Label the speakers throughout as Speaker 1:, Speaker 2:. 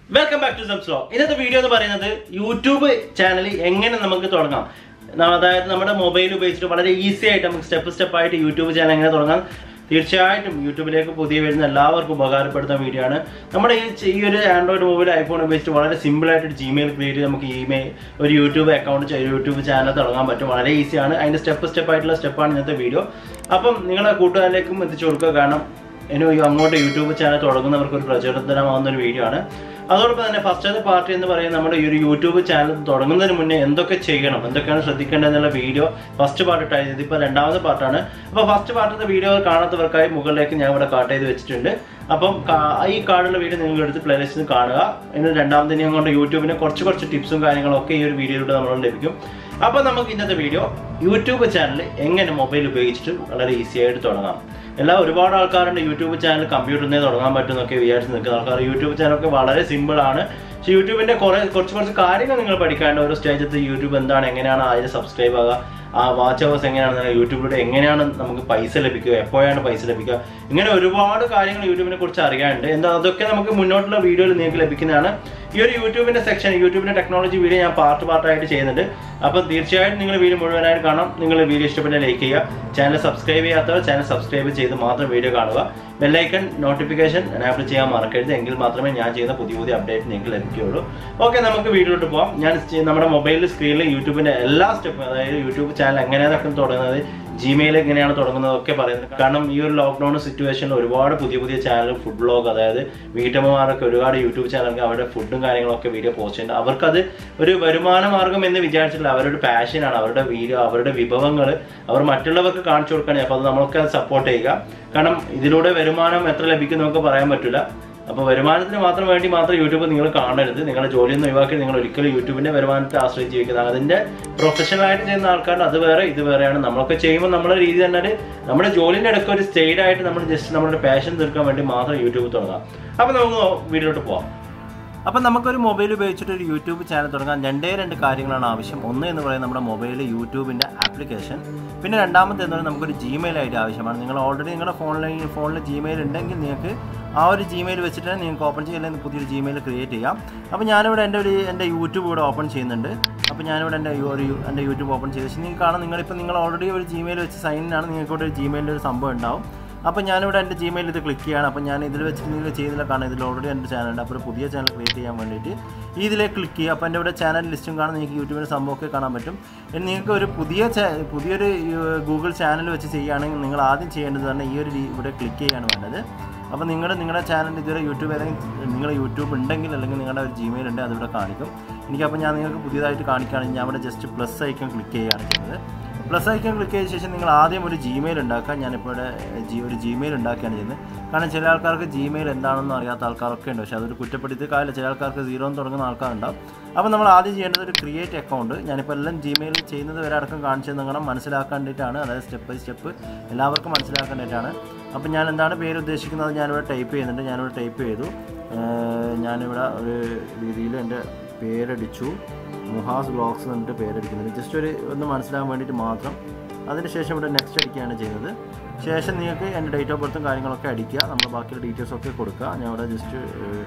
Speaker 1: Welcome back to സംസ്ലോ ഇന്നത്തെ video എന്ന് പറയുന്നത് യൂട്യൂബ് ചാനൽ എങ്ങനെ നമുക്ക് തുടങ്ങാം ന- അതായത് നമ്മുടെ മൊബൈൽ ഉപയോഗിച്ചിട്ട് വളരെ ഈസി ആയിട്ട് നമുക്ക് സ്റ്റെപ്പ് സ്റ്റെപ്പ് ആയിട്ട് യൂട്യൂബ് ചാനൽ എങ്ങനെ തുടങ്ങാം തീർച്ചയായിട്ടും യൂട്യൂബിലേക്ക് പുതിയ വരുന്ന എല്ലാവർക്കും ഉപകാരപ്പെടുന്ന വീഡിയോ ആണ് നമ്മുടെ ഈ ചെ- ഈ ഒരു ആൻഡ്രോയിഡ് മൊബൈൽ ഐഫോൺ ഉപയോഗിച്ചിട്ട് വളരെ സിമ്പിൾ ആയിട്ട് ഒരു ജിമെയിൽ ക്രിയേറ്റ് ചെയ്ത് നമുക്ക് ഇമെയിൽ ഒരു യൂട്യൂബ് അക്കൗണ്ട് യൂട്യൂബ് ചാനൽ തുടങ്ങാൻ പറ്റും വളരെ ഈസിയാണ് അതിന്റെ സ്റ്റെപ്പ് സ്റ്റെപ്പ് ആയിട്ടുള്ള സ്റ്റെപ്പാണ് ഇന്നത്തെ വീഡിയോ അപ്പം നിങ്ങളെ കൂട്ടുകാരിലേക്കും എത്തിച്ചു കൊടുക്കുക കാരണം ഇനി ഈ അങ്ങോട്ട് യൂട്യൂബ് ചാനൽ തുടങ്ങുന്നവർക്ക് ഒരു പ്രചോദനമാവുന്ന ഒരു വീഡിയോ ആണ് അതോടൊപ്പം തന്നെ ഫസ്റ്റത്തെ പാർട്ടി എന്ന് പറയുന്നത് നമ്മുടെ ഈ ഒരു യൂട്യൂബ് ചാനൽ തുടങ്ങുന്നതിന് മുന്നേ എന്തൊക്കെ ചെയ്യണം എന്തൊക്കെയാണ് ശ്രദ്ധിക്കേണ്ടതെന്നുള്ള വീഡിയോ ഫസ്റ്റ് പാർട്ട് ഇട്ടായത് ഇതിപ്പോൾ രണ്ടാമത്തെ പാർട്ടാണ് അപ്പോൾ ഫസ്റ്റ് പാർട്ടിന്റെ വീഡിയോ കാണാത്തവർക്കായി മുകളിലേക്ക് ഞാൻ ഇവിടെ കാട്ട് ചെയ്ത് വെച്ചിട്ടുണ്ട് അപ്പം കാ- ഈ കാർഡുള്ള വീഡിയോ നിങ്ങൾ എടുത്ത് പ്ലേലിസ്റ്റിൽ നിന്ന് കാണുക ഇനി രണ്ടാമത്തെ ഇനി അങ്ങോട്ട് യൂട്യൂബിന് കുറച്ച് കുറച്ച് ടിപ്സും കാര്യങ്ങളൊക്കെ ഈ ഒരു വീഡിയോയിലൂടെ നമ്മൾ ലഭിക്കും അപ്പോൾ നമുക്ക് ഇന്നത്തെ വീഡിയോ യൂട്യൂബ് ചാനൽ എങ്ങനെ മൊബൈൽ ഉപയോഗിച്ചിട്ട് വളരെ ഈസി ആയിട്ട് തുടങ്ങാം എല്ലാ ഒരുപാട് ആൾക്കാരുണ്ട് യൂട്യൂബ് ചാനൽ കമ്പ്യൂട്ടറിൽ നിന്ന് തുടങ്ങാൻ പറ്റുമെന്നൊക്കെ വിചാരിച്ച് നിൽക്കുന്ന ആൾക്കാർ യൂട്യൂബ് ചാനലൊക്കെ വളരെ സിമ്പിൾ ആണ് പക്ഷേ യൂട്യൂബിന്റെ കുറെ കുറച്ച് കുറച്ച് കാര്യങ്ങൾ നിങ്ങൾ പഠിക്കാണ്ട് ഓരോ സ്റ്റേജത്ത് യൂട്യൂബ് എന്താണ് എങ്ങനെയാണ് അതിൽ സബ്സ്ക്രൈബ് ആകുക ആ വാച്ച് അവേഴ്സ് എങ്ങനെയാണ് യൂട്യൂബിലൂടെ എങ്ങനെയാണ് നമുക്ക് പൈസ ലഭിക്കുക എപ്പോഴാണ് പൈസ ലഭിക്കുക ഇങ്ങനെ ഒരുപാട് കാര്യങ്ങൾ യൂട്യൂബിനെ കുറിച്ച് അറിയാനുണ്ട് എന്താ അതൊക്കെ നമുക്ക് മുന്നോട്ടുള്ള വീഡിയോയിൽ നിങ്ങൾക്ക് ലഭിക്കുന്നതാണ് ഈ ഒരു യൂട്യൂബിന്റെ സെക്ഷൻ യൂട്യൂബിന്റെ ടെക്നോളജി വീഡിയോ ഞാൻ പാർട്ട് പാർട്ടായിട്ട് ചെയ്യുന്നുണ്ട് അപ്പം തീർച്ചയായിട്ടും നിങ്ങൾ വീഡിയോ മുഴുവനായിട്ട് കാണാം നിങ്ങൾ വീഡിയോ ഇഷ്ടപ്പെട്ട ലൈക്ക് ചെയ്യുക ചാനൽ സബ്സ്ക്രൈബ് ചെയ്യാത്തവർ ചാനൽ സബ്സ്ക്രൈബ് ചെയ്ത് മാത്രം വീഡിയോ കാണുക ബെല്ലൈക്കൺ നോട്ടിഫിക്കേഷൻ എനാബിൾ ചെയ്യാൻ മറക്കരുത് എങ്കിൽ മാത്രമേ ഞാൻ ചെയ്യുന്ന പുതിയ പുതിയ അപ്ഡേറ്റ് നിങ്ങൾക്ക് ലഭിക്കുകയുള്ളൂ ഓക്കെ നമുക്ക് വീഡിയോയിലോട്ട് പോകാം ഞാൻ ചെ- നമ്മുടെ മൊബൈലിൽ സ്ക്രീനിൽ യൂട്യൂബിന്റെ എല്ലാ സ്റ്റെപ്പും അതായത് യൂട്യൂബ് ചാനൽ എങ്ങനെയാണ് തുടങ്ങുന്നത് ജിമെയിൽ എങ്ങനെയാണ് തുടങ്ങുന്നത് ഒക്കെ പറയുന്നത് കാരണം ഈ ഒരു ലോക്ക്ഡൌൺ സിറ്റുവേഷനിൽ ഒരുപാട് പുതിയ പുതിയ ചാനൽ ഫുഡ് ബ്ലോഗ് അതായത് വീട്ടമ്മമാരൊക്കെ ഒരുപാട് യൂട്യൂബ് ചാനലൊക്കെ അവരുടെ ഫുഡും കാര്യങ്ങളൊക്കെ വീഡിയോ പോസ്റ്റ് ചെയ്യുന്നുണ്ട് അവർക്കത് ഒരു വരുമാന മാർഗം എന്ന് വിചാരിച്ചിട്ടില്ല അവരുടെ പാഷനാണ് അവരുടെ വീഡിയോ അവരുടെ വിഭവങ്ങൾ അവർ മറ്റുള്ളവർക്ക് കാണിച്ചു കൊടുക്കുകയാണ് അപ്പോൾ അത് നമ്മളൊക്കെ സപ്പോർട്ട് ചെയ്യുക കാരണം ഇതിലൂടെ വരുമാനം എത്ര ലഭിക്കും നമുക്ക് പറയാൻ പറ്റില്ല അപ്പോൾ വരുമാനത്തിന് മാത്രം വേണ്ടി മാത്രം യൂട്യൂബ് നിങ്ങൾ കാണരുത് നിങ്ങളുടെ ജോലിയിൽ നിന്ന് ഒഴിവാക്കി നിങ്ങൾ ഒരിക്കലും യൂട്യൂബിന്റെ വരുമാനത്തെ ആശ്രയിച്ച് ജീവിക്കുന്നത് അതിന്റെ പ്രൊഫഷണൽ ആയിട്ട് ചെയ്യുന്ന ആൾക്കാരുടെ അത് വേറെ ഇത് വേറെയാണ് നമ്മളൊക്കെ ചെയ്യുമ്പോൾ നമ്മുടെ രീതി തന്നെ നമ്മുടെ ജോലിന്റെ ഇടയ്ക്ക് ഒരു സ്റ്റേഡ് ആയിട്ട് നമ്മൾ ജസ്റ്റ് നമ്മുടെ പാഷൻ തീർക്കാൻ വേണ്ടി മാത്രം യൂട്യൂബ് തുടങ്ങാം അപ്പോൾ നമുക്ക് വീഡിയോട്ട് പോവാം അപ്പം നമുക്കൊരു മൊബൈൽ ഉപയോഗിച്ചിട്ട് ഒരു യൂട്യൂബ് ചാനൽ തുടങ്ങാൻ രണ്ടേ രണ്ട് കാര്യങ്ങളാണ് ആവശ്യം ഒന്ന് എന്ന് പറയുന്നത് നമ്മുടെ മൊബൈൽ യൂട്യൂബിൻ്റെ ആപ്ലിക്കേഷൻ പിന്നെ രണ്ടാമത്തെ എന്ന് പറയുന്നത് നമുക്കൊരു ജിമെയിൽ ഐ ഡി ആവശ്യമാണ് നിങ്ങൾ ഓൾറെഡി നിങ്ങളുടെ ഫോണിൽ ഫോണിൽ ജിമെയിൽ ഉണ്ടെങ്കിൽ നിങ്ങൾക്ക് ആ ഒരു ജിമെയിൽ വെച്ചിട്ട് നിങ്ങൾക്ക് ഓപ്പൺ ചെയ്യില്ലെങ്കിൽ പുതിയൊരു ജിമെയിൽ ക്രിയേറ്റ് ചെയ്യാം അപ്പോൾ ഞാനിവിടെ എൻ്റെ ഒരു എൻ്റെ യൂട്യൂബ് ഇവിടെ ഓപ്പൺ ചെയ്യുന്നുണ്ട് അപ്പോൾ ഞാനിവിടെ എൻ്റെ യു- ഒരു യു- എൻ്റെ യൂട്യൂബ് ഓപ്പൺ ചെയ്ത് പക്ഷേ നിങ്ങൾക്ക് കാണാം നിങ്ങളിപ്പോൾ നിങ്ങൾ ഓൾറെഡി ഒരു ജിമെയിൽ വെച്ച് സൈൻ ഇൻ ആണ് നിങ്ങൾക്ക് ഇവിടെ ഒരു ജിമെയിലിൻ്റെ ഒരു സംഭവം ഉണ്ടാവും അപ്പോൾ ഞാനിവിടെ എൻ്റെ ജിമെയിൽ ഇത് ക്ലിക്ക് ചെയ്യാണ് അപ്പോൾ ഞാൻ ഇതിൽ വെച്ചിട്ട് നിങ്ങൾ ചെയ്യുന്നില്ല കാരണം ഇതിൽ ഓൾറെഡി എൻ്റെ ചാനൽ ഉണ്ട് അപ്പോൾ ഒരു പുതിയ ചാനൽ ക്രിയേറ്റ് ചെയ്യാൻ വേണ്ടിയിട്ട് ഈ ഇതിലേക്ക് ക്ലിക്ക് ചെയ്യുക അപ്പോൾ എൻ്റെ ഇവിടെ ചാനൽ ലിസ്റ്റും കാണാൻ നിങ്ങൾക്ക് യൂട്യൂബിൽ സംഭവമൊക്കെ കാണാൻ പറ്റും ഇനി നിങ്ങൾക്ക് ഒരു പുതിയ ചാ- പുതിയൊരു ഗൂഗിൾ ചാനൽ വെച്ച് ചെയ്യുകയാണെങ്കിൽ നിങ്ങൾ ആദ്യം ചെയ്യേണ്ടത് തന്നെ ഈ ഒരു രീ- ഇവിടെ ക്ലിക്ക് ചെയ്യാണ് വേണ്ടത് അപ്പോൾ നിങ്ങൾ നിങ്ങളുടെ ചാനൽ ഇതുവരെ യൂട്യൂബ് അല്ലെങ്കിൽ നിങ്ങളുടെ യൂട്യൂബ് ഉണ്ടെങ്കിൽ അല്ലെങ്കിൽ നിങ്ങളുടെ ഒരു ജിമെയിൽ ഉണ്ട് അതിവിടെ കാണിക്കും എനിക്കപ്പോൾ ഞാൻ നിങ്ങൾക്ക് പുതിയതായിട്ട് കാണിക്കുകയാണെങ്കിൽ ഞാൻ ഇവിടെ ജസ്റ്റ് പ്ലസ് ഐക്കൺ ക്ലിക്ക് ചെയ്യുകയാണ് ചെയ്യുന്നത് പ്ലസ് ഐക്കൺ ക്ലിക്ക് ചെയ്ത ശേഷം നിങ്ങൾ ആദ്യം ഒരു ജിമെയിൽ ഉണ്ടാക്കുക ഞാനിപ്പോൾ ഇവിടെ ജി ഒരു ജിമെയിൽ ഉണ്ടാക്കുകയാണ് ചെയ്യുന്നത് കാരണം ചില ആൾക്കാർക്ക് ജിമെയിൽ എന്താണെന്ന് അറിയാത്ത ആൾക്കാരൊക്കെ ഉണ്ട് പക്ഷേ അതൊരു കുറ്റപ്പെടുത്തി കാര്യം ചില ആൾക്കാർക്ക് സീറോ എന്ന് തുടങ്ങുന്ന ആൾക്കാരുണ്ടാവും അപ്പോൾ നമ്മൾ ആദ്യം ചെയ്യേണ്ടത് ഒരു ക്രിയേറ്റ് അക്കൗണ്ട് ഞാനിപ്പോൾ എല്ലാം ജിമെയിൽ ചെയ്യുന്നത് വരെ അടക്കം കാണിച്ചത് നിങ്ങൾ മനസ്സിലാക്കേണ്ടിയിട്ടാണ് അതായത് സ്റ്റെപ്പ് ബൈ സ്റ്റെപ്പ് എല്ലാവർക്കും മനസ്സിലാക്കേണ്ടിയിട്ടാണ് അപ്പോൾ ഞാൻ എന്താണ് പേര് ഉദ്ദേശിക്കുന്നത് ഞാനിവിടെ ടൈപ്പ് ചെയ്യുന്നുണ്ട് ഞാനിവിടെ ടൈപ്പ് ചെയ്തു ഏഹ് ഞാനിവിടെ ഒരു രീതിയിൽ എൻ്റെ പേരടിച്ചു മുഹാസ് ബ്ലോഗ്സ് എന്ന് പറഞ്ഞിട്ട് പേരടിക്കുന്നുണ്ട് ജസ്റ്റ് ഒരു ഒന്ന് മനസ്സിലാകാൻ വേണ്ടിയിട്ട് മാത്രം അതിനുശേഷം ഇവിടെ നെക്സ്റ്റ് അടിക്കുകയാണ് ചെയ്യുന്നത് ശേഷം നിങ്ങൾക്ക് എൻ്റെ ഡേറ്റ് ഓഫ് ബർത്തും കാര്യങ്ങളൊക്കെ അടിക്കുക നമ്മൾ ബാക്കിയുള്ള ഡീറ്റെയിൽസ് ഒക്കെ കൊടുക്കുക ഞാൻ ഇവിടെ ജസ്റ്റ്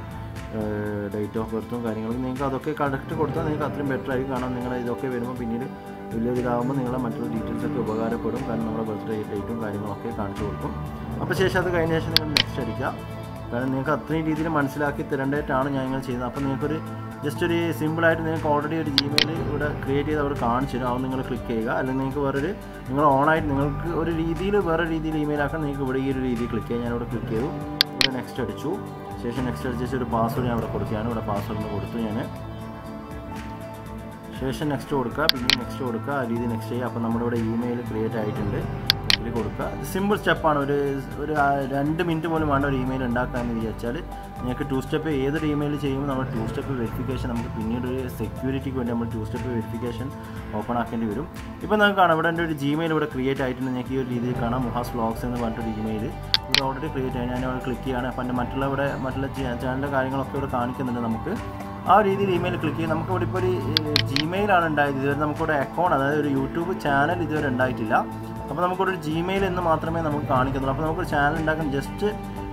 Speaker 1: ഡേറ്റ് ഓഫ് ബർത്തും കാര്യങ്ങളും നിങ്ങൾക്ക് അതൊക്കെ കറക്റ്റ് കൊടുത്താൽ നിങ്ങൾക്ക് അത്രയും ബെറ്റർ ആയിരിക്കും കാരണം നിങ്ങൾ ഇതൊക്കെ വരുമ്പോൾ പിന്നീട് വലിയൊരു ഇതാകുമ്പോൾ നിങ്ങളെ മറ്റുള്ള ഡീറ്റെയിൽസ് ഒക്കെ ഉപകാരപ്പെടും കാരണം നമ്മുടെ ബർത്ത്ഡേ ഡേറ്റും കാര്യങ്ങളൊക്കെ കാണിച്ചു കൊടുക്കും അപ്പോൾ ശേഷം അത് കഴിഞ്ഞ ശേഷം നിങ്ങൾ നെക്സ്റ്റ് അടിക്കുക കാരണം നിങ്ങൾക്ക് അത്രയും രീതിയിൽ മനസ്സിലാക്കി തരേണ്ടതായിട്ടാണ് ഞാൻ ഇങ്ങനെ ചെയ്യുന്നത് അപ്പോൾ നിങ്ങൾക്കൊരു ജസ്റ്റ് ഒരു സിമ്പിളായിട്ട് നിങ്ങൾക്ക് ഓൾറെഡി ഒരു ജിമെയിൽ ഇവിടെ ക്രിയേറ്റ് ചെയ്ത് അവിടെ കാണിച്ചു തരും അത് നിങ്ങൾ ക്ലിക്ക് ചെയ്യുക അല്ലെങ്കിൽ നിങ്ങൾക്ക് വേറൊരു നിങ്ങൾ ഓണായിട്ട് നിങ്ങൾക്ക് ഒരു രീതിയിൽ വേറെ രീതിയിൽ ഇമെയിൽ ആക്കാൻ നിങ്ങൾക്ക് ഇവിടെ ഈ ഒരു രീതിയിൽ ക്ലിക്ക് ചെയ്യാം ഞാനിവിടെ ക്ലിക്ക് ചെയ്തു ഇവിടെ നെക്സ്റ്റ് അടിച്ചു ശേഷം നെക്സ്റ്റ് അടിച്ച ശേഷം ഒരു പാസ്വേഡ് ഞാൻ ഇവിടെ കൊടുക്കുകയാണ് ഇവിടെ പാസ്വേഡ് കൊടുത്തു ഞാൻ ശേഷം നെക്സ്റ്റ് കൊടുക്കുക പിന്നെ നെക്സ്റ്റ് കൊടുക്കുക ആ രീതി നെക്സ്റ്റ് ചെയ്യുക അപ്പോൾ നമ്മുടെ ഇവിടെ ഇമെയിൽ ക്രിയേറ്റ് ആയിട്ടുണ്ട് ഇതിൽ കൊടുക്കുക സിമ്പിൾ സ്റ്റെപ്പാണ് ഒരു ഒരു ആ, രണ്ട് മിനിറ്റ് പോലും വേണ്ട ഒരു ഇമെയിൽ ഉണ്ടാക്കാമെന്ന് വിചാരിച്ചാൽ നിങ്ങൾക്ക് ടു സ്റ്റെപ്പ് ഏതൊരു ഇമെയിൽ ചെയ്യുമ്പോൾ നമ്മൾ ടു സ്റ്റെപ്പ് വെരിഫിക്കേഷൻ നമുക്ക് പിന്നീട് ഒരു സെക്യൂരിറ്റിക്ക് വേണ്ടി നമ്മൾ ടു സ്റ്റെപ്പ് വെരിഫിക്കേഷൻ ഓപ്പൺ ആക്കേണ്ടി വരും ഇപ്പോൾ നമുക്ക് കാണാം ഇവിടെ എൻ്റെ ഒരു ജിമെയിൽ ഇവിടെ ക്രിയേറ്റ് ആയിട്ടുണ്ട് നിങ്ങൾക്ക് ഈ ഒരു രീതിയിൽ കാണാം മുഹാസ് വ്ളോഗ്സ് എന്ന് പറഞ്ഞിട്ടൊരു ഇമെയിൽ ഇവിടെ ഓൾറെഡി ക്രിയേറ്റ് ആയി ഞാൻ അവിടെ ക്ലിക്ക് ചെയ്യുകയാണ് അപ്പം എൻ്റെ മറ്റുള്ള ഇവിടെ മറ്റുള്ള ചാനലിൻ്റെ കാര്യങ്ങളൊക്കെ ഇവിടെ കാണിക്കുന്നുണ്ട് നമുക്ക് ആ ഒരു രീതിയിൽ ഇമെയിൽ ക്ലിക്ക് ചെയ്ത് നമുക്ക് ഇവിടെ ഇപ്പോൾ ഒരു ജിമെയിലാണ് ഉണ്ടായത് ഇതുവരെ നമുക്കിവിടെ അക്കൗണ്ട് അതായത് ഒരു യൂട്യൂബ് ചാനൽ ഇതുവരെ ഉണ്ടായിട്ടില്ല അപ്പോൾ നമുക്കിവിടെ ഒരു ജിമെയിൽ എന്ന് മാത്രമേ നമുക്ക് കാണിക്കുന്നുള്ളൂ അപ്പോൾ നമുക്കൊരു ചാനൽ ഉണ്ടാക്കാൻ ജസ്റ്റ്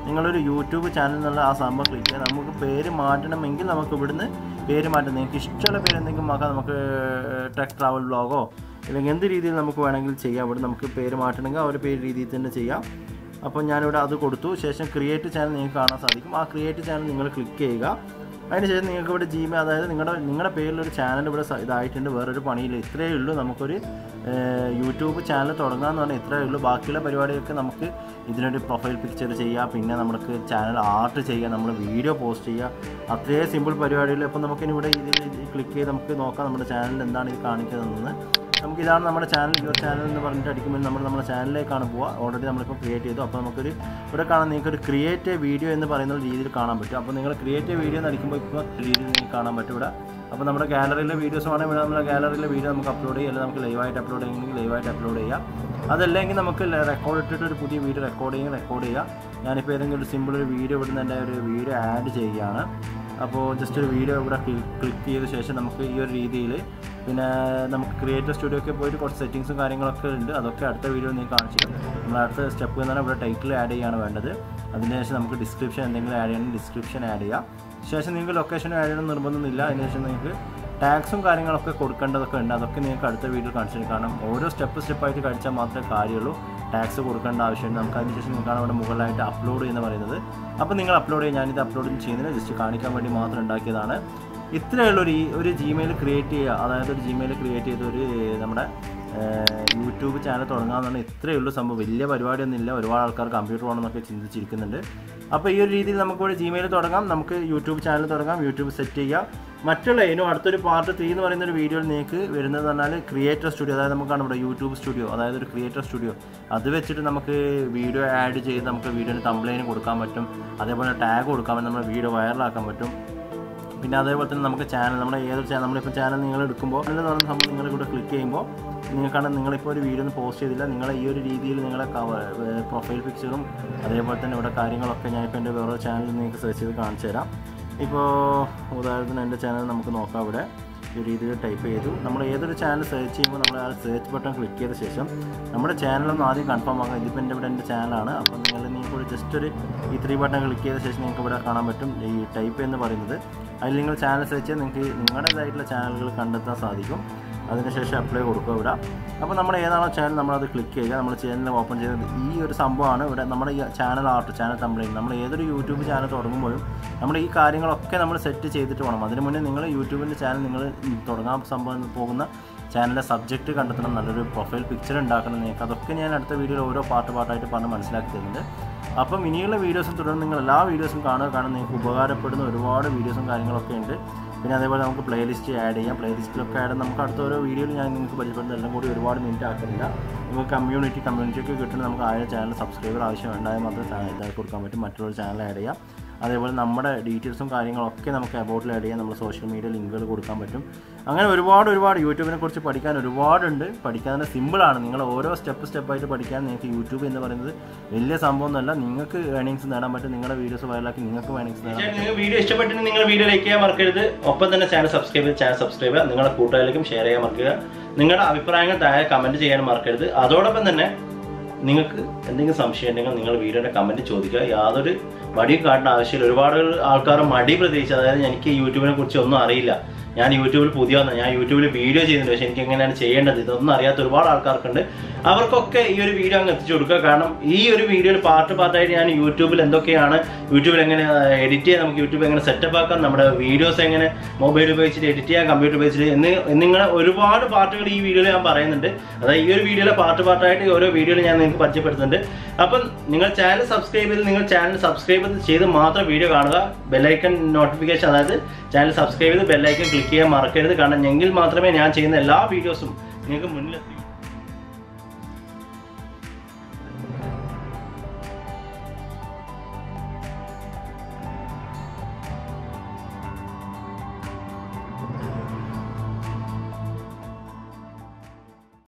Speaker 1: നിങ്ങളൊരു യൂട്യൂബ് ചാനൽ എന്നുള്ള ആ സംഭവം ക്ലിക്ക് ചെയ്യുക നമുക്ക് പേര് മാറ്റണമെങ്കിൽ നമുക്ക് ഇവിടുന്ന് പേര് മാറ്റാം നിങ്ങൾക്ക് ഇഷ്ടമുള്ള പേര് എന്തെങ്കിലും ആക്കാം നമുക്ക് ടെക് ട്രാവൽ ബ്ലോഗോ അല്ലെങ്കിൽ എന്ത് രീതിയിൽ നമുക്ക് വേണമെങ്കിൽ ചെയ്യാം ഇവിടെ നമുക്ക് പേര് മാറ്റണമെങ്കിൽ ആ ഒരു പേര് രീതിയിൽ തന്നെ ചെയ്യാം അപ്പോൾ ഞാനിവിടെ അത് കൊടുത്തു ശേഷം ക്രിയേറ്റ് ചാനൽ നിങ്ങൾക്ക് കാണാൻ സാധിക്കും ആ ക്രിയേറ്റ് ചാനൽ നിങ്ങൾ ക്ലിക്ക് ചെയ്യുക അതിനുശേഷം നിങ്ങൾക്ക് ഇവിടെ ജിമെയിൽ അതായത് നിങ്ങളുടെ നിങ്ങളുടെ പേരിലൊരു ചാനൽ ഇവിടെ സ- ഇതായിട്ടുണ്ട് വേറൊരു പണിയില്ല ഇത്രയേ ഉള്ളൂ നമുക്കൊരു ഏഹ്, യൂട്യൂബ് ചാനൽ തുടങ്ങാമെന്ന് പറഞ്ഞാൽ ഇത്രയേ ഉള്ളൂ ബാക്കിയുള്ള പരിപാടിയൊക്കെ നമുക്ക് ഇതിനൊരു പ്രൊഫൈൽ പിക്ചർ ചെയ്യുക പിന്നെ നമുക്ക് ചാനൽ ആർട്ട് ചെയ്യുക നമ്മൾ വീഡിയോ പോസ്റ്റ് ചെയ്യുക അത്രയേ സിമ്പിൾ പരിപാടിയുള്ളൂ അപ്പോൾ നമുക്കിനി ഇവിടെ ഇതിൽ ക്ലിക്ക് ചെയ്ത് നമുക്ക് നോക്കാം നമ്മുടെ ചാനലിൽ എന്താണ് ഇത് കാണിക്കുന്നതെന്ന് നമുക്ക് ഇതാണ് നമ്മുടെ ചാനൽ യുവർ ചാനൽ എന്ന് പറഞ്ഞിട്ട് അടിക്കുമ്പോൾ നമ്മൾ നമ്മുടെ ചാനലിലേക്കാണ് പോവുക ഓൾറെഡി നമ്മളിപ്പോൾ ക്രിയേറ്റ് ചെയ്തു അപ്പോൾ നമുക്കൊരു ഇവിടെ കാണാൻ നിങ്ങൾക്ക് ഒരു ക്രിയേറ്റ് വീഡിയോ എന്ന് പറയുന്ന ഒരു രീതിയിൽ കാണാൻ പറ്റും അപ്പോൾ നിങ്ങൾ ക്രിയേറ്റ് വീഡിയോ എന്ന് അടിക്കുമ്പോൾ ഇപ്പോൾ രീതിയിൽ നിങ്ങൾക്ക് കാണാൻ പറ്റും ഇവിടെ അപ്പോൾ നമ്മുടെ ഗാലറിയിലെ വീഡിയോസ് വേണമെങ്കിൽ ഇവിടെ നമ്മുടെ ഗാലറിയിലെ വീഡിയോ നമുക്ക് അപ്ലോഡ് ചെയ്യാം അല്ലെങ്കിൽ നമുക്ക് ലൈവായിട്ട് അപ്ലോഡ് ചെയ്യണമെങ്കിൽ ലൈവായിട്ട് അപ്ലോഡ് ചെയ്യാം അതല്ലെങ്കിൽ നമുക്ക് റെക്കോർഡ് ഇട്ടിട്ട് ഒരു പുതിയ വീഡിയോ റെക്കോർഡ് ചെയ്യും റെക്കോർഡ് ചെയ്യാം ഞാനിപ്പോൾ ഏതെങ്കിലും ഒരു സിമ്പിൾ ഒരു വീഡിയോ ഇവിടെ നിന്ന് എൻ്റെ ഒരു വീഡിയോ ആഡ് ചെയ്യുകയാണ് അപ്പോൾ ജസ്റ്റ് ഒരു വീഡിയോ ഇവിടെ ക്ലിക്ക് ചെയ്ത ശേഷം നമുക്ക് ഈ ഒരു രീതിയിൽ പിന്നെ നമുക്ക് ക്രിയേറ്റർ സ്റ്റുഡിയോ ഒക്കെ പോയിട്ട് കുറച്ച് സെറ്റിങ്സും കാര്യങ്ങളൊക്കെ ഉണ്ട് അതൊക്കെ അടുത്ത വീഡിയോ നിങ്ങൾക്ക് കാണിച്ചു തരാം. നമ്മൾ അടുത്ത സ്റ്റെപ്പ് എന്ന് പറഞ്ഞാൽ ഇവിടെ ടൈറ്റിൽ ആഡ് ചെയ്യാണ് വേണ്ടത് അതിനുശേഷം നമുക്ക് ഡിസ്ക്രിപ്ഷൻ എന്തെങ്കിലും ആഡ് ചെയ്യണമെങ്കിൽ ഡിസ്ക്രിപ്ഷൻ ആഡ് ചെയ്യാം ശേഷം നിങ്ങൾക്ക് ലൊക്കേഷൻ ആഡ് ചെയ്യണം നിർബന്ധമൊന്നുമില്ല അതിനുശേഷം നിങ്ങൾക്ക് ടാക്സും കാര്യങ്ങളൊക്കെ കൊടുക്കേണ്ടതൊക്കെ ഉണ്ട് അതൊക്കെ നിങ്ങൾക്ക് അടുത്ത വീഡിയോ കാണിച്ചു തരും. കാരണം ഓരോ സ്റ്റെപ്പ് സ്റ്റെപ്പായിട്ട് കഴിച്ചാൽ മാത്രമേ കാര്യമുള്ളൂ ടാക്സ് കൊടുക്കേണ്ട ആവശ്യമുണ്ട് നമുക്ക് അതിനുശേഷം നിങ്ങൾക്കാണ് ഇവിടെ മുകളിലായിട്ട് അപ്ലോഡ് എന്ന് പറയുന്നത് അപ്പോൾ നിങ്ങൾ അപ്ലോഡ് ചെയ്യാൻ ഞാനിത് അപ്ലോഡ് ചെയ്യുന്നില്ല ജസ്റ്റ് കാണിക്കാൻ വേണ്ടി മാത്രം ഉണ്ടാക്കിയതാണ് ഇത്രയുള്ള ഒരു ഈ- ഒരു ജിമെയിൽ ക്രിയേറ്റ് ചെയ്യുക അതായത് ഒരു ജിമെയിൽ ക്രിയേറ്റ് ചെയ്ത ഒരു നമ്മുടെ ഏഹ്, യൂട്യൂബ് ചാനൽ തുടങ്ങാമെന്നാണ് ഇത്രയേ ഉള്ളൂ സംഭവം വലിയ പരിപാടിയൊന്നും ഇല്ല ഒരുപാട് ആൾക്കാർ കമ്പ്യൂട്ടർ വേണമെന്നൊക്കെ ചിന്തിച്ചിരിക്കുന്നുണ്ട് അപ്പോൾ ഈ ഒരു രീതിയിൽ നമുക്ക് ഇവിടെ ജിമെയിൽ തുടങ്ങാം നമുക്ക് യൂട്യൂബ് ചാനൽ തുടങ്ങാം യൂട്യൂബ് സെറ്റ് ചെയ്യാം മറ്റുള്ള ഇനും അടുത്തൊരു പാർട്ട് ത്രീ എന്ന് പറയുന്ന ഒരു വീഡിയോയിൽ നിങ്ങൾക്ക് വരുന്നത് പറഞ്ഞാൽ ക്രിയേറ്റർ സ്റ്റുഡിയോ അതായത് നമുക്കാണ് ഇവിടെ യൂട്യൂബ് സ്റ്റുഡിയോ അതായത് ഒരു ക്രിയേറ്റർ സ്റ്റുഡിയോ അത് വെച്ചിട്ട് നമുക്ക് വീഡിയോ ആഡ് ചെയ്ത് നമുക്ക് വീഡിയോന് കംപ്ലൈൻറ്റ് കൊടുക്കാൻ പറ്റും അതേപോലെ ടാഗ് കൊടുക്കാൻ പറ്റും നമ്മുടെ വീഡിയോ വൈറലാക്കാൻ പറ്റും പിന്നെ അതേപോലെ തന്നെ നമുക്ക് ചാനൽ നമ്മുടെ ഏതൊരു ചാനൽ നമ്മളിപ്പോൾ ചാനൽ നിങ്ങൾ എടുക്കുമ്പോൾ എന്ന് പറയുന്ന സംഭവം നിങ്ങൾ ഇവിടെ ക്ലിക്ക് ചെയ്യുമ്പോൾ നിങ്ങൾക്കാണ് നിങ്ങളിപ്പോൾ ഒരു വീഡിയോ ഒന്നും പോസ്റ്റ് ചെയ്തില്ല നിങ്ങളെ ഈ ഒരു രീതിയിൽ നിങ്ങളെ പ്രൊഫൈൽ പിക്ചറും അതേപോലെ തന്നെ ഇവിടെ കാര്യങ്ങളൊക്കെ ഞാൻ ഇപ്പോൾ എൻ്റെ വേറെ ചാനൽ നിങ്ങൾക്ക് സെർച്ച് ചെയ്ത് കാണിച്ചു തരാം ഇപ്പോൾ ഉദാഹരണത്തിന് എൻ്റെ ചാനൽ നമുക്ക് നോക്കാം ഇവിടെ ഈ രീതിയിൽ ടൈപ്പ് ചെയ്തു നമ്മൾ ഏതൊരു ചാനൽ സെർച്ച് ചെയ്യുമ്പോൾ നമ്മൾ ആ സെർച്ച് ബട്ടൺ ക്ലിക്ക് ചെയ്ത ശേഷം നമ്മുടെ ചാനലൊന്ന് ആദ്യം കൺഫേം ആക്കാം ഇതിപ്പോൾ എൻ്റെ ഇവിടെ എൻ്റെ ചാനലാണ് അപ്പോൾ നിങ്ങൾ നിങ്ങൾക്ക് ഒരു ജസ്റ്റ് ഒരു ഈ ത്രീ ബട്ടൺ ക്ലിക്ക് ചെയ്ത ശേഷം നിങ്ങൾക്ക് ഇവിടെ കാണാൻ പറ്റും ഈ ടൈപ്പ് എന്ന് പറയുന്നത് അതിൽ നിങ്ങൾ ചാനൽ സെർച്ച് ചെയ്ത് നിങ്ങൾക്ക് നിങ്ങളുടേതായിട്ടുള്ള ചാനലുകൾ കണ്ടെത്താൻ സാധിക്കും അതിനുശേഷം അപ്ലൈ കൊടുക്കുക ഇവിടെ അപ്പോൾ നമ്മൾ ഏതാണോ ചാനൽ നമ്മളത് ക്ലിക്ക് ചെയ്യുക നമ്മൾ ചാനൽ ഓപ്പൺ ചെയ്തത് ഈ ഒരു സംഭവമാണ് ഇവിടെ നമ്മുടെ ഈ ചാനൽ ആർട്ട് ചാനൽ കംപ്ലൈൻറ്റ് നമ്മൾ ഏതൊരു യൂട്യൂബ് ചാനൽ തുടങ്ങുമ്പോഴും നമ്മൾ ഈ കാര്യങ്ങളൊക്കെ നമ്മൾ സെറ്റ് ചെയ്തിട്ട് വേണം അതിന് മുന്നേ നിങ്ങൾ യൂട്യൂബിൻ്റെ ചാനൽ നിങ്ങൾ തുടങ്ങാൻ സംഭവം പോകുന്ന ചാനലിലെ സബ്ജക്റ്റ് കണ്ടെത്തണം നല്ലൊരു പ്രൊഫൈൽ പിക്ചർ ഉണ്ടാക്കണം നിങ്ങൾക്ക് അതൊക്കെ ഞാൻ അടുത്ത വീഡിയോയിൽ ഓരോ പാർട്ട് പാർട്ടായിട്ട് പറഞ്ഞ് മനസ്സിലാക്കി തരുന്നുണ്ട് അപ്പം ഇനിയുള്ള വീഡിയോസും തുടർന്ന് നിങ്ങൾ എല്ലാ വീഡിയോസും കാണുക കാരണം നിങ്ങൾക്ക് ഉപകാരപ്പെടുന്ന ഒരുപാട് വീഡിയോസും കാര്യങ്ങളൊക്കെ ഉണ്ട് പിന്നെ അതേപോലെ നമുക്ക് പ്ലേലിസ്റ്റ് ആഡ് ചെയ്യാം പ്ലേലിസ്റ്റിലൊക്കെ ആഡ് നമുക്ക് അടുത്ത ഓരോ വീഡിയോയിൽ ഞാൻ നിങ്ങൾക്ക് പരിചയപ്പെടുന്നത് എല്ലാം കൂടി ഒരുപാട് മിനിറ്റ് ആക്കുന്നില്ല നമുക്ക് കമ്മ്യൂണിറ്റി കമ്മ്യൂണിറ്റി ഒക്കെ കിട്ടുന്ന നമുക്ക് ആയിരം ചാനൽ സബ്സ്ക്രൈബർ ആവശ്യം ഉണ്ടായാൽ മാത്രമേ ചാനൽ ഇതാക്കി കൊടുക്കാൻ പറ്റും മറ്റുള്ള ചാനൽ ആഡ് ചെയ്യാം അതേപോലെ നമ്മുടെ ഡീറ്റെയിൽസും കാര്യങ്ങളൊക്കെ നമുക്ക് അബൌട്ടിൽ ആഡ് ചെയ്യാം നമ്മൾ സോഷ്യൽ മീഡിയ ലിങ്കുകൾ കൊടുക്കാൻ പറ്റും അങ്ങനെ ഒരുപാട് ഒരുപാട് യൂട്യൂബിനെ കുറിച്ച് പഠിക്കാൻ ഒരുപാടുണ്ട് പഠിക്കാൻ തന്നെ സിമ്പിളാണ് നിങ്ങൾ ഓരോ സ്റ്റെപ്പ് സ്റ്റെപ്പായിട്ട് പഠിക്കാൻ നിങ്ങൾക്ക് യൂട്യൂബ് എന്ന് പറയുന്നത് വലിയ സംഭവമൊന്നുമല്ല നിങ്ങൾക്ക് ഏണിങ്സ് നേടാൻ പറ്റും നിങ്ങളുടെ വീഡിയോസ് വയലാക്കി നിങ്ങൾക്ക് ഏണിങ്സ് നേടാൻ പറ്റും
Speaker 2: നിങ്ങൾക്ക് വീഡിയോ ഇഷ്ടപ്പെട്ടെങ്കിൽ നിങ്ങൾ വീഡിയോ ലൈക്ക് ചെയ്യാൻ മറക്കരുത് ഒപ്പം തന്നെ ചാനൽ സബ്സ്ക്രൈബ് ചെയ്ത് ചാനൽ സബ്സ്ക്രൈബ് ചെയ്യുക നിങ്ങളുടെ കൂട്ടുകാരിലേക്കും ഷെയർ ചെയ്യാൻ മറക്കുക നിങ്ങളുടെ അഭിപ്രായങ്ങൾ താഴെ കമന്റ് ചെയ്യാൻ മറക്കരുത് അതോടൊപ്പം തന്നെ നിങ്ങൾക്ക് എന്തെങ്കിലും സംശയം ഉണ്ടെങ്കിൽ നിങ്ങൾ വീഡിയോയുടെ കമന്റ് ചോദിക്കുക യാതൊരു മടിയും കാട്ടേണ്ട ആവശ്യമില്ല ഒരുപാട് ആൾക്കാർ മടി പ്രതീക്ഷിച്ച് അതായത് എനിക്ക് യൂട്യൂബിനെ കുറിച്ച് ഒന്നും അറിയില്ല ഞാൻ യൂട്യൂബിൽ പുതിയ വന്ന ഞാൻ യൂട്യൂബിൽ വീഡിയോ ചെയ്യുന്നുണ്ട് പക്ഷെ എനിക്ക് എങ്ങനെയാണ് ചെയ്യേണ്ടത് ഇതൊന്നും അറിയാത്ത ഒരുപാട് ആൾക്കാർക്കുണ്ട് അവർക്കൊക്കെ ഈ ഒരു വീഡിയോ അങ്ങ് എത്തിച്ചു കൊടുക്കുക കാരണം ഈ ഒരു വീഡിയോയിൽ പാർട്ട് പാർട്ടായിട്ട് ഞാൻ യൂട്യൂബിൽ എന്തൊക്കെയാണ് യൂട്യൂബിൽ എങ്ങനെ എഡിറ്റ് ചെയ്യാൻ നമുക്ക് യൂട്യൂബ് എങ്ങനെ സെറ്റപ്പ് ആക്കാം നമ്മുടെ വീഡിയോസ് എങ്ങനെ മൊബൈൽ ഉപയോഗിച്ചിട്ട് എഡിറ്റ് ചെയ്യാം കമ്പ്യൂട്ടർ ഉപയോഗിച്ചിട്ട് എന്ന് എന്നിങ്ങനെ ഒരുപാട് പാർട്ടുകൾ ഈ വീഡിയോയിൽ ഞാൻ പറയുന്നുണ്ട് അതായത് ഈ ഒരു വീഡിയോയിലെ പാർട്ട് പാർട്ടായിട്ട് ഓരോ വീഡിയോയിൽ ഞാൻ നിങ്ങൾക്ക് പരിചയപ്പെടുത്തുന്നുണ്ട് അപ്പം നിങ്ങൾ ചാനൽ സബ്സ്ക്രൈബ് ചെയ്ത് നിങ്ങൾ ചാനൽ സബ്സ്ക്രൈബ് ചെയ്ത് മാത്രം വീഡിയോ കാണുക ബെല്ലൈക്കൺ നോട്ടിഫിക്കേഷൻ അതായത് ചാനൽ സബ്സ്ക്രൈബ് ചെയ്ത് ബെല്ലൈക്കൺ ക്ലിക്ക് ചെയ്യാൻ മറക്കരുത് കാരണം എങ്കിൽ മാത്രമേ ഞാൻ ചെയ്യുന്ന എല്ലാ വീഡിയോസും നിങ്ങൾക്ക് മുന്നിലെത്തി